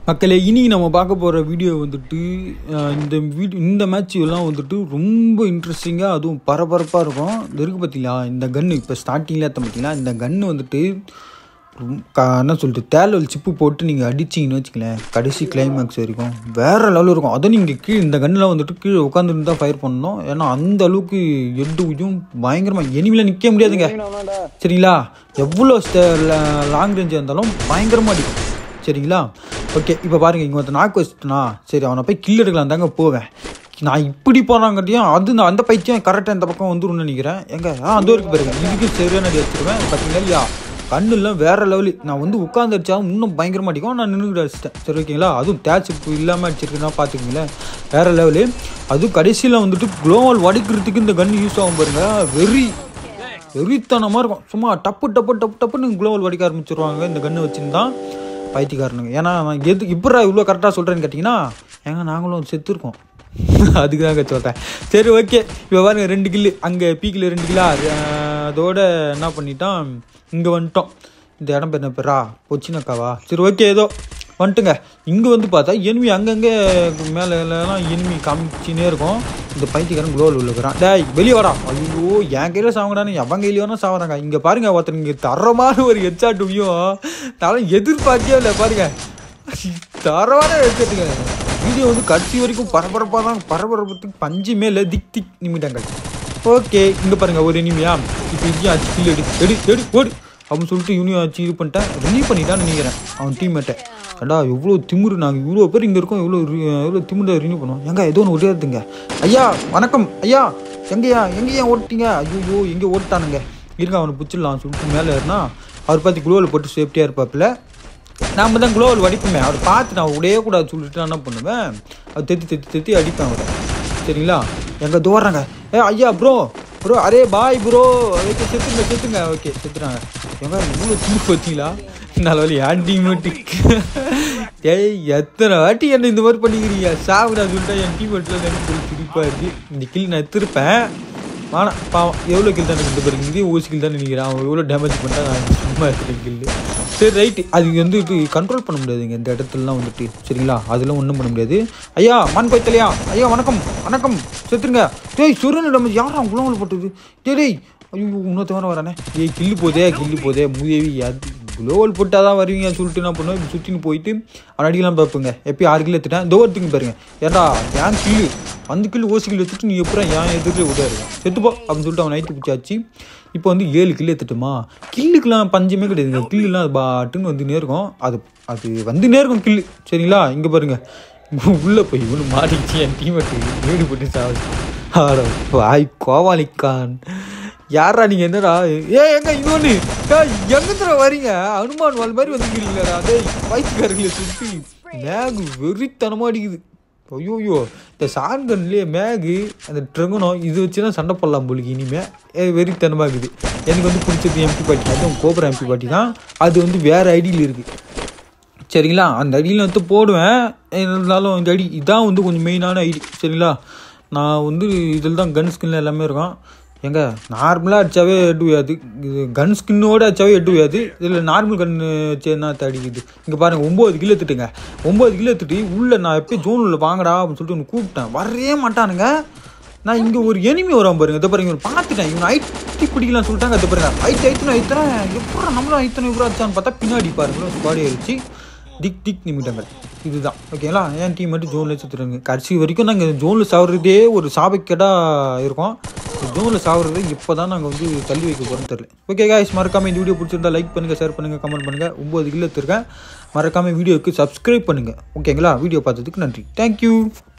மக்களே இனி நம்ம பார்க்க போகிற வீடியோ வந்துட்டு அஹ், இந்த வீடியோ இந்த மேட்ச் எல்லாம் வந்துட்டு ரொம்ப இன்ட்ரெஸ்டிங்காக அதுவும் பரபரப்பாக இருக்கும் இது இருக்கு பார்த்தீங்களா இந்த கன்று இப்போ ஸ்டார்டிங்கில் ஏற்ற பார்த்தீங்களா இந்த கன்று வந்துட்டு ரொம்ப- க- என்ன சொல்லிட்டு தேலல் சிப்பு போட்டு நீங்கள் அடிச்சிங்கன்னு வச்சுக்கலேன் கடைசி கிளைமேக்ஸ் வரைக்கும் வேறு லெவலில் இருக்கும் அதுவும் நீங்கள் கீழே இந்த கன்னில் வந்துட்டு கீழே உட்காந்துருந்து தான் ஃபயர் பண்ணணும் ஏன்னா அந்த அளவுக்கு எட்டு உஜும் பயங்கரமாக எனிமில் நிற்க முடியாதுங்க சரிங்களா எவ்வளோ லாங் ரேஞ்ச் இருந்தாலும் பயங்கரமாக அடிக்கும் சரிங்களா ஓகே இப்போ பாருங்கள் இங்கே ஒருத்தர் நாக்கு வச்சுட்டனா சரி அவனை போய் கில் எடுக்கலாம் தாங்க போவேன் நான் இப்படி போனாங்கட்டியும் அது நான் அந்த பைத்தியம் கரெக்டாக இந்த பக்கம் வந்துரும்னு நினைக்கிறேன் எங்க ஆ அந்த வரைக்கும் பாருங்க இதுக்கு சரியான அடி வச்சிருவேன் பார்த்தீங்களா இல்லையா கண்ணுலாம் வேற லெவலு நான் வந்து உட்காந்து அடிச்சாலும் இன்னும் பயங்கரமாக அடிக்கும் நான் நின்றுட்டு அடிச்சிட்டேன் சரி ஓகேங்களா அதுவும் டேச் இப்போ இல்லாமல் அடிச்சிருக்குன்னா பார்த்துக்கிங்களேன் வேற லெவலு அதுவும் கடைசியில் வந்துட்டு குளோவல் வடிக்கிறதுக்கு இந்த கன் யூஸ் ஆகும் பாருங்க வெறி வெறித்தனமாக இருக்கும் சும்மா டப்பு டப்பு டப்பு டப்புன்னு குளோவல் வடிக்க ஆரம்பிச்சிருவாங்க இந்த கன்று வச்சுருந்தா பைத்தியக்காரனுங்க ஏன்னா நான் எது இப்படா இவ்வளோ கரெக்டாக சொல்கிறேன்னு கேட்டிங்கன்னா ஏங்க நாங்களும் செத்துருக்கோம் அதுக்கு தாங்க சொல்கிறேன் சரி ஓகே இப்போ பாருங்க ரெண்டு கில்லு அங்கே பீக்கில் ரெண்டு கிலா அதோட என்ன பண்ணிட்டான் இங்கே வந்துட்டோம் இந்த இடம் பேர் என்ன பேரா பொச்சினக்காவா சரி ஓகே ஏதோ வந்துட்டுங்க இங்கே வந்து பார்த்தா எனிமி அங்கங்கே மேலே எல்லாம் எனிமி காமிச்சினே இருக்கும் இந்த பைத்தியக்காரன் குளோவில் உள்ளுக்குறான் டேய் வெளியே வாடா ஐயோ என் கையில் சாவங்கடான்னு எவன் கையில வேணா சாவறாங்க இங்கே பாருங்க ஒருத்தர் இங்கே தரமான ஒரு ஹெச்ஆட்டுவையும் நான் எதிர்பார்க்கவே இல்லை பாருங்க தரமான ஹெச்ஆட்டுங்க வீடியோ வந்து கடைசி வரைக்கும் பரபரப்பாக தான் பரபரப்பத்துக்கு பஞ்சு மேலே திக் திக் நிமிடங்கள் ஓகே இங்கே பாருங்க ஒரு இனிமையா இப்போ இதையும் அச்சு கில் எடு எடு எடு ஓடு அப்படின்னு சொல்லிட்டு இவனையும் அச்சு இது பண்ணிட்டேன் ரிலீவ் பண்ணிட்டான்னு நினைக்கிறேன் அவன் டீம்மேட்டை அடா எவ்வளோ திமிரு நாங்கள் இவ்வளோ பேர் இங்கே இருக்கோம் எவ்வளோ எவ்வளோ திமிரை ரினியூ பண்ணுவோம் எங்க ஏதோ ஒன்று ஒடியாதுங்க ஐயா வணக்கம் ஐயா எங்கேயா எங்கேயா ஓட்டிங்க ஐயோ எங்கே ஓட்டானுங்க இருங்க அவனை பிடிச்சிடலாம் சொல்லிட்டு மேலே ஏறினா அவர் பார்த்து குளோவில் போட்டு சேஃப்டியாக இருப்பாப்புல நாம தான் குளோவல் வடிப்போமே அவர் பார்த்து நான் உடையே கூடாது சொல்லிட்டு நான் என்ன பண்ணுவேன் அவர் தெத்தி தெத்தி தெத்தி அடிப்பேன் அவரை சரிங்களா எங்கே தோறாங்க ஏ ஐயா ப்ரோ ப்ரோ அரே பாய் ப்ரோ ஓகே செத்துங்க செத்துங்க ஓகே செத்துறாங்க எங்க இவ்வளோ திமுக வச்சிங்களா நல்ல வழி ஆன்டிமேட்டிக் ஏய் எத்தனை வாட்டி என்ன இந்த மாதிரி பண்ணிக்கிறீங்க சாப்பிடா சொல்லிட்டா என் டீம் வெட்டில் எனக்கு சிரிப்பாக இருக்கு இந்த கில் நான் எடுத்திருப்பேன் ஆனால் பாவம் எவ்வளோ கில் தான் இந்த பாருங்க இதே ஊசி கில் தான் நினைக்கிறேன் அவன் எவ்வளோ டேமேஜ் பண்ணிட்டா நான் சும்மா எடுத்துட்டேன் கில்லு சரி ரைட்டு அது வந்து இது கண்ட்ரோல் பண்ண முடியாதுங்க இந்த இடத்துலலாம் வந்துட்டு சரிங்களா அதெல்லாம் ஒன்றும் பண்ண முடியாது ஐயா மான் பைத்தலையா ஐயா வணக்கம் வணக்கம் செத்துருங்க டேய் சுருன்னு டேமேஜ் யாரா குளோவில் போட்டது டேய் டேய் ஐயோ இன்னொருத்த வர வரானே ஏய் கில்லு போதே கில்லு போதே மூதேவி அது குளோவல் போட்டால் தான் வருவீங்கன்னு சொல்லிட்டு என்ன பண்ணுவேன் இப்படி சுற்றின்னு போயிட்டு அவன் அடிக்கலாம் பார்ப்போங்க எப்பயும் ஆறு கிலோ எடுத்துட்டேன் இந்த ஒருத்துங்க பாருங்க ஏன்டா ஏன் கில்லு அந்த கில்லு ஓசி கில்லு வச்சுட்டு நீ எப்பறம் ஏன் எதிர்த்து விடாரு செத்துப்போ அப்படின்னு சொல்லிட்டு அவன் நைட்டு பிடிச்சாச்சு இப்போ வந்து ஏழு கில்லு எடுத்துட்டுமா கில்லுக்கெலாம் பஞ்சமே கிடையாதுங்க கில்லுலாம் அது பாட்டுன்னு வந்துனே இருக்கும் அது அது வந்துனே இருக்கும் கில்லு சரிங்களா இங்கே பாருங்க உள்ளே போய் இவனு மாட்டிச்சு என் டீமெட்டு வீடு போட்டு சாவச்சு ஆட வாய் கோவாலிக்கான் யாரா நீங்க என்னடா ஏ எங்க இன்னொன்னு ஏய், எங்க தர வரீங்க அனுமான் வால் மாதிரி வந்துக்கிறீங்களா டேய் வயிற்றுக்காரங்களை சுற்றி மேகு வெறித்தனமா அடிக்குது ஐயோயோ இந்த சான்கன்லேயே மேகு அந்த ட்ரெங்கனம் இது வச்சு தான் சண்டை போடலாம் போலுக்கு இனிமே ஏ, வெறித்தனமா இருக்குது எனக்கு வந்து பிடிச்சது எம்பி பாட்டி அதுவும் கோபுரம் எம்பி பாட்டி தான் அது வந்து வேற ஐடியில் இருக்குது சரிங்களா அந்த ஐடியில் வந்து போடுவேன் இருந்தாலும் இந்த ஐடி இதான் வந்து கொஞ்சம் மெயினான ஐடி சரிங்களா நான் வந்து இதில் தான் கன் ஸ்கின்ல எல்லாமே இருக்கும் எங்க நார்மலாக அடிச்சாவே எட்டு வியாது இது கன் ஸ்கின்னோட அடிச்சாவே எட்டு வியாது இதில் நார்மல் கன் வச்சு என்ன தடிக்குது இங்கே பாருங்கள் ஒம்பது கிலோ எடுத்துட்டுங்க ஒம்பது கிலோ எடுத்துட்டு உள்ளே நான் எப்பயும் ஜோன் உள்ள வாங்கடா அப்படின்னு சொல்லிட்டு ஒன்று கூப்பிட்டேன் வரவே மாட்டானுங்க நான் இங்கே ஒரு எனிமி வரான் பாருங்க இதை பாருங்க இவன் பார்த்துட்டேன் இவன் ஐட்டி பிடிக்கலாம் சொல்லிட்டாங்க இதை பாருங்க ஐட்டு ஐத்தனை ஐத்தனை எப்படா நம்மளும் ஐத்தனை இவ்வளோ அடிச்சான்னு பார்த்தா பின்னாடி பாருங்க ஸ்குவாடி ஆயிடுச்சு திக் திக் நிமிடங்கள் இதுதான் ஓகேங்களா என் டீம் மட்டும் ஜோனில் சுற்றுறாங்க கடைசி வரைக்கும் நாங்கள் ஜோனில் சாப்பிட்றதே ஒரு சாபக்கேடாக இருக்கோம் ஜோனில் சாப்பிட்றது இப்போ தான் நாங்கள் வந்து தள்ளி வைக்க போகிறோம்னு தெரியல ஓகே காய்ஸ் மறக்காமல் இந்த வீடியோ பிடிச்சிருந்தா லைக் பண்ணுங்கள் ஷேர் பண்ணுங்கள் கமெண்ட் பண்ணுங்கள் ஒம்பது கிலோ எடுத்துருக்கேன் மறக்காமல் வீடியோவுக்கு சப்ஸ்கிரைப் பண்ணுங்கள் ஓகேங்களா வீடியோ பார்த்ததுக்கு நன்றி தேங்க்யூ